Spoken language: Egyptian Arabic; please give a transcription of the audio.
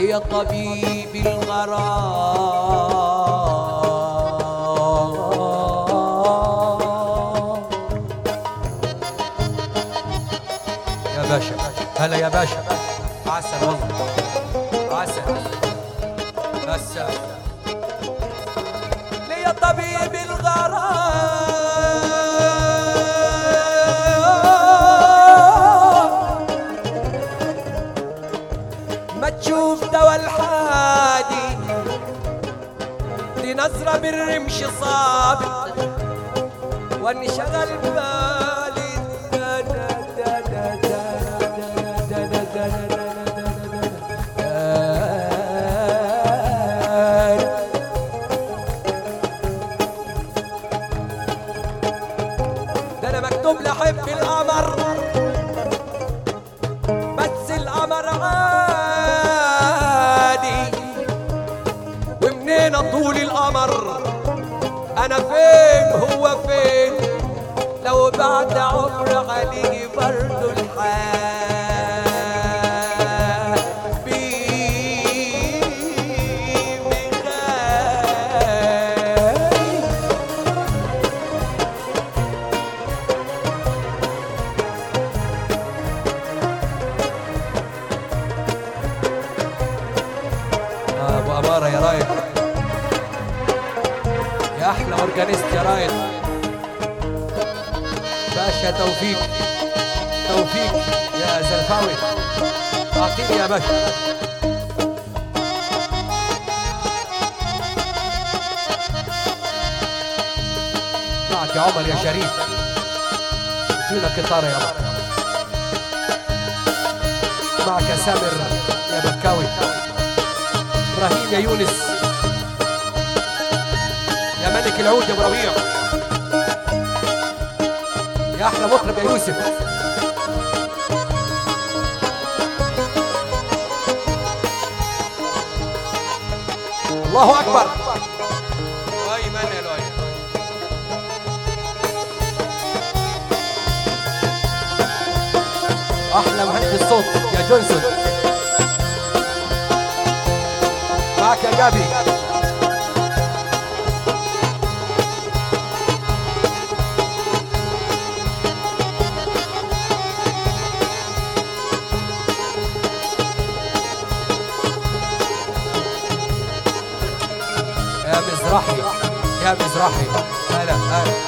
ليا طبيب الغرام يا باشا هلا يا باشا عسل والله عسل بس ليا طبيب الغرام ما تشوف دوا الحادي دي نظرة بالرمش صابت وانشغل بالي دا دا دا دا دا دا دا دا دا دا دا. ده انا مكتوب لي احب القمر بس القمر عادي ومنين طول القمر انا فين هو فين لو بعد عمر عليه برضو الحال بيبي غالي آه، ابو اماره يا رايد يا احلى اورجانيست يا رايد باشا توفيق توفيق يا زلفاوي اعطيني يا باشا معك يا عمر يا شريف ادينا قطار يا عمر معك يا سامر يا بكاوي ابراهيم يا يونس يا ملك العود يا ابو ربيع يا احلى مطرب يا يوسف الله اكبر واي من يا لؤي احلى مهندس صوت يا جونسون معك يا جابي يا مزرحي يا مزرحي هلا هلا